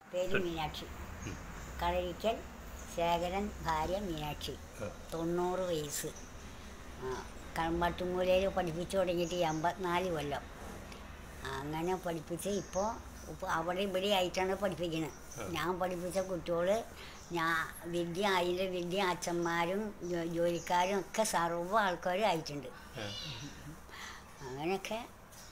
പേര് മീനാക്ഷി കളരിക്കൽ ശേഖരൻ ഭാര്യ മീനാക്ഷി ആ. തൊണ്ണൂറ് വയസ്സ് കമ്പട്ടുമൂലയിൽ പഠിപ്പിച്ചു തുടങ്ങിയിട്ട് എൺപത്തിനാല് കൊല്ലം അങ്ങനെ പഠിപ്പിച്ച് ഇപ്പോൾ ഇപ്പോൾ അവിടെ ഇവിടെ ആയിട്ടാണ് പഠിപ്പിക്കുന്നത് ഞാൻ പഠിപ്പിച്ച കുട്ടികൾ ഞാൻ വിദ്യ അതിൻ്റെ വിദ്യ അച്ഛന്മാരും ജോ- ജോലിക്കാരും ഒക്കെ സർവ്വ ആൾക്കാരും ആയിട്ടുണ്ട് ആ. അങ്ങനെയൊക്കെ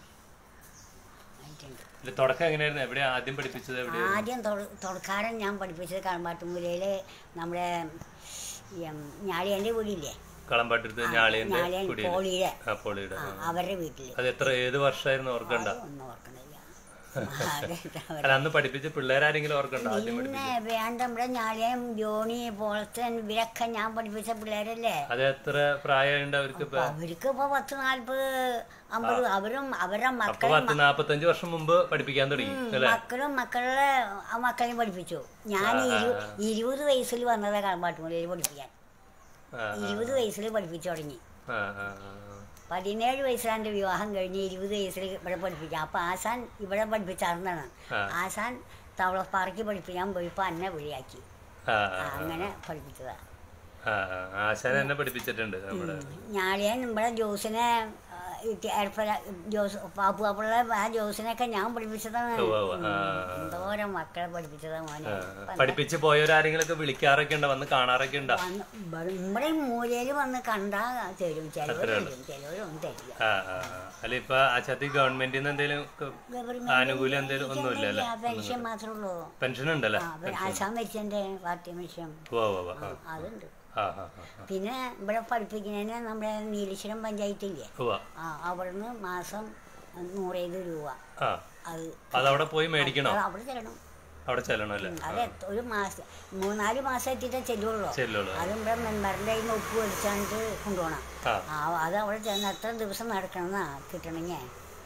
ആയിട്ടുണ്ട് ഇത് തുടക്കം എങ്ങനെയായിരുന്നു എവിടെ ആദ്യം പഠിപ്പിച്ചത് എവിടെയായിരുന്നു ആദ്യം തൊ- തുടക്കാരൻ ഞാൻ പഠിപ്പിച്ചത് കളമ്പാട്ടുമൂലയിൽ നമ്മുടെ ഞാളിയൻ്റെ വീടില്ലേ കളമ്പാട്ടടുത്ത് ആ, ഞാളിയന്റെ ഞാളിയൻ കുടിയിൽ പോളിയുടെ ആ പോളിയുടെ ആ, ആ. അവരുടെ വീട്ടിൽ അത് എത്ര ഏത് വർഷമായിരുന്നു ഓർക്കണ്ട ഒന്നും ഓർക്കണില്ല അതെ, അവരെ- അല്ല അന്ന് പഠിപ്പിച്ച പിള്ളേരാരെങ്കിലും ഓർക്കണ്ട ആദ്യം പിന്നെ പഠിപ്പിച്ച വേണ്ട നമ്മുടെ ഞാളിയം ജോണി പോളത്തൻ ഇവരൊക്കെ ഞാൻ പഠിപ്പിച്ച പിള്ളേരല്ലേ അത് എത്ര പ്രായമുണ്ട് അവർക്ക് ഇപ്പൊ അവർക്ക് ഇപ്പൊ പത്ത് നാല്പത് അമ്പത് അവരും അവരുടെ അപ്പൊ മക്കളും പത്ത് നാപ്പത്തഞ്ച് വർഷം മുമ്പ് പഠിപ്പിക്കാൻ തുടങ്ങി അല്ലേ മക്കളും മക്കളുടെ ആ മക്കളെയും പഠിപ്പിച്ചു ഞാൻ ഇരു ഇരുപത് വയസ്സിൽ വന്നതാ കളമ്പാട്ടുമുലയിൽ പഠിപ്പിക്കാൻ ആ, ഇരുപത് വയസ്സിൽ പഠിപ്പിച്ചു തുടങ്ങി ആ, ആ, ആ. പതിനേഴ് വയസ്സിലാണ് എൻ്റെ വിവാഹം കഴിഞ്ഞ് ഇരുപത് വയസ്സിൽ ഇവിടെ പഠിപ്പിക്കാം അപ്പം ആസാൻ ഇവിടെ പഠിപ്പിച്ചാർന്നാണ് ആ. ആസാൻ തവളപ്പാറയ്ക്ക് പഠിപ്പിക്കാൻ പോയപ്പോൾ എന്നെ വിളിയാക്കി ആ, ആ, ആ, അങ്ങനെ പഠിപ്പിച്ചതാ ആ, ആ. ആശാൻ എന്നെ പഠിപ്പിച്ചിട്ടുണ്ട് നമ്മുടെ ഞാളിയൻ ഇവിടെ ജോസിനെ ആ, ഇത് ഏർപ്പെടാ ജോസ് പാപ്പു പാപ്പുള്ള ആ ജോസിനെയൊക്കെ ഞാൻ പഠിപ്പിച്ചതാണ് ഉവ്വ് ഉവ്വ്. ആ. എന്തോരം മക്കളെ പഠിപ്പിച്ചതാ മോനെ ആ, പഠിപ്പിച്ച് പോയവരാരെങ്കിലൊക്കെ വിളിക്കാറൊക്കെ ഉണ്ടോ വന്ന് കാണാറൊക്കെ ഉണ്ടോ വന്ന് ഇവിടെ നമ്മുടെ മൂലയിൽ വന്ന് കണ്ടാ തരും ചിലവർ തരും ചിലവരൊന്നും തരില്ല ആ ആ ആ. അല്ല ഇപ്പൊ ആശാത്തി ഗവൺമെന്റിൽ നിന്ന് എന്തെങ്കിലും ഗവൺമെന്റ് ആനുകൂല്യം എന്തെങ്കിലും ഒന്നുമില്ല അല്ലേ ആ പെൻഷൻ മാത്രമേ ഉള്ളൂ പെൻഷൻ ഉണ്ടല്ലേ ആ, പിന്നെ ആസാം വെച്ചെൻ്റെ പാർട്ടി പെൻഷൻ ഉവ്വ് ഉവ്വ് ഉവ്വ്. ആ, അതുണ്ട് ആ, ആ, ആ, ആ. പിന്നെ ഇവിടെ പഠിപ്പിക്കുന്നതിന് നമ്മുടെ നീലേശ്വരം പഞ്ചായത്തില്ലേ ഉവ്വ്. ആ അവിടുന്ന് മാസം നൂറേഴ് രൂപ ആ അത് അതവിടെ പോയി മേടിക്കണോ അത് അവിടെ ചെല്ലണം അവിടെ ചെല്ലണം അല്ലേ അത് എത്ര- ഒരു മാസം മൂന്നാല് മാസം എത്തിയിട്ടേ ചെല്ലുള്ളൂ ചെല്ലുള്ളൂ അത് ഇവിടെ മെമ്പറിൻ്റെ കയ്യിൽ നിന്ന് ഒപ്പ് മേടിച്ചാണ്ട് കൊണ്ടുപോകണം ആ ആ അത് അവിടെ ചെന്ന് എത്ര ദിവസം നടക്കണമെന്നാ കിട്ടണമെങ്കിൽ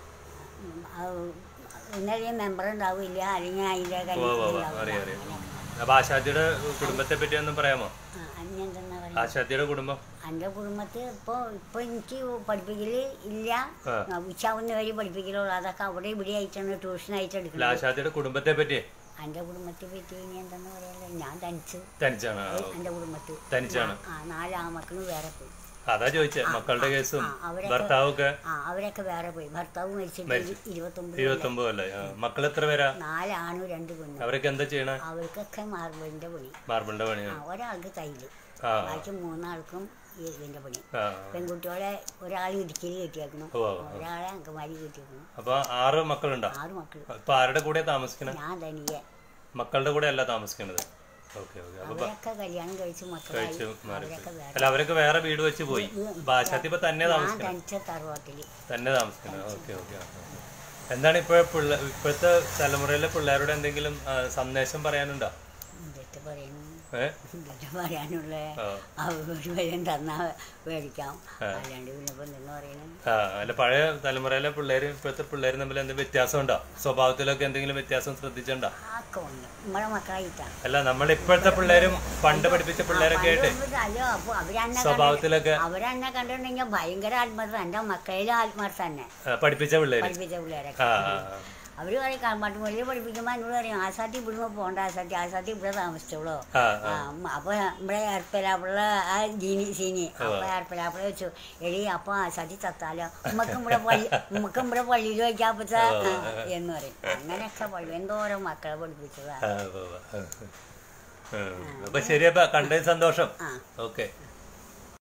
ഇന്നലെ മെമ്പർ ഉണ്ടാവില്ല അല്ലെങ്കിൽ അതിൻ്റെ ഉവ്വ് ഉവ്വ് ഉവ്വ്. അറിയാം അറിയാം അപ്പൊ ആശാത്തിയുടെ കുടുംബത്തെ പറ്റി ഒന്നും പറയാമോ അന്യെന്തെന്നാ പറയുക ആശാത്തിയുടെ കുടുംബം എൻ്റെ കുടുംബത്തിൽ ഇപ്പോൾ ഇപ്പോൾ എനിക്ക് പഠിപ്പിക്കൽ ഇല്ല ആ. ഉച്ചാവുന്ന വരെ പഠിപ്പിക്കലുള്ളൂ അതൊക്കെ അവിടെ ഇവിടെ ആയിട്ടാണ് ട്യൂഷനായിട്ട് അല്ല എടുക്കുന്നത് ആശാത്തിയുടെ കുടുംബത്തെ പറ്റി എൻ്റെ കുടുംബത്തെ പറ്റി ഇനി എന്തെന്ന് പറയാല്ലേ ഞാൻ തനിച്ച് തനിച്ചാണ് ആ, എൻ്റെ കുടുംബത്തിൽ തനിച്ചാണ് ആ നാല് ആമക്കളും വേറെ പോയി അതാ ചോദിച്ചേ മക്കളുടെ കേസും ആ, അവരൊക്കെ- ഭർത്താവൊക്കെ ആ അവരൊക്കെ വേറെ പോയി ഭർത്താവ് മരിച്ചിട്ട് മരിച്ചു. ഇരുപത്തൊമ്പത് ഇരുപത്തൊമ്പത് അല്ലേ മക്കൾ എത്ര പേരാ നാലാണും രണ്ട് പെണ്ണും അവരൊക്കെ എന്താ ചെയ്യണേ അവർക്കൊക്കെ മാർബിളിൻ്റെ പണി മാർബിളിന്റെ ആ പണിയാണ് ഒരാൾക്ക് തൈല് ആ ബാക്കി മൂന്നാൾക്കും ഈ ഇതിൻ്റെ പണി ആ പെൺകുട്ടികളെ ഒരാൾ ഇടുക്കിയിൽ കെട്ടിയേക്കണം ഉവ്വ് ഉവ്വ്. ഒരാളെ അങ്കമാലി കെട്ടിയേക്കണം അപ്പൊ ആറ് മക്കളുണ്ടോ ആറ് മക്കൾ അപ്പൊ ആരുടെ കൂടെ താമസിക്കണേ ഞാൻ തനിയെ മക്കളുടെ കൂടെ അല്ല താമസിക്കണത് ഓക്കെ ഓക്കെ അപ്പൊ അവരൊക്കെ കല്യാണം കഴിച്ച് മക്കളായി കഴിച്ചു മാറി അവരൊക്കെ വേറെ അല്ല അവരൊക്കെ വേറെ വീട് വെച്ച് പോയി അപ്പൊ ആശാത്തി ഇപ്പൊ തന്നെ ഞാൻ താമസിക്കണം തനിച്ച തറവാട്ടിൽ തന്നെ താമസിക്കണം ഓക്കെ ഓക്കെ എന്താണ് ഇപ്പൊ പിള്ള ഇപ്പോഴത്തെ തലമുറയിലെ പിള്ളേരോട് എന്തെങ്കിലും ആ, സന്ദേശം പറയാനുണ്ടോ എന്തൊക്കെ പറയുന്നു ഏഹ് എന്തൊക്കെ പറയാനുള്ള ആ. അവർ വരും തന്നാൽ മേടിക്കാം അല്ലാണ്ട് പിന്നെ ഇപ്പം എന്തെന്ന് പറയുന്നത് ആ അല്ല പഴയ തലമുറയിലെ പിള്ളേരും ഇപ്പോഴത്തെ പിള്ളേരും തമ്മിൽ എന്തെങ്കിലും വ്യത്യാസം ഉണ്ടോ സ്വഭാവത്തിലൊക്കെ എന്തെങ്കിലും വ്യത്യാസം ശ്രദ്ധിച്ചിട്ടുണ്ടോ ആക്കെ ഉണ്ട് നമ്മളെ മക്കളായിട്ടാണ് അല്ല നമ്മൾ ഇപ്പോഴത്തെ പിള്ളേരും പണ്ട് പഠിപ്പിച്ച പിള്ളേരൊക്കെ ആയിട്ട് അല്ലോ അപ്പൊ അവരെന്നെ സ്വഭാവത്തിലൊക്കെ അവരെന്നെ കണ്ടിട്ടുണ്ടെങ്കിൽ ഭയങ്കര ആത്മാർത്ഥ എൻ്റെ മക്കളിലെ ആത്മാർത്ഥ തന്നെ ആ, പഠിപ്പിച്ച പിള്ളേര് പഠിപ്പിച്ച പിള്ളേരൊക്കെ ആ ആ, ആ. അവർ പറയും കമ്പാട്ട് മൊഴി പഠിപ്പിക്കുമ്പോൾ എന്നോട് പറയും ആസാത്തി ഇവിടുന്ന് പോകണ്ട ആസാത്തി ആസാത്തി ഇവിടെ താമസിച്ചോളൂ ആ, ആ, അപ്പൊ നമ്മുടെ ഏർപ്പലാപ്പിള്ള ആ ജീനി സീനി അപ്പൊ ഏർപ്പലാപ്പിള വെച്ചു എടി അപ്പൊ ആസാത്തി ചത്താലോ ഉമ്മക്കും ഇവിടെ പള്ളി ഉമ്മക്കും ഇവിടെ പള്ളിയിൽ വയ്ക്കാൻ പറ്റ എന്ന് പറയും അങ്ങനെയൊക്കെ പള്ളി എന്തോരം മക്കളെ പഠിപ്പിച്ചതാ ആ, ഉവ്വ് ഉവ്വ്. ആ, ആ. അപ്പൊ ശരി അപ്പൊ കണ്ടതിന് സന്തോഷം ആ ഓക്കെ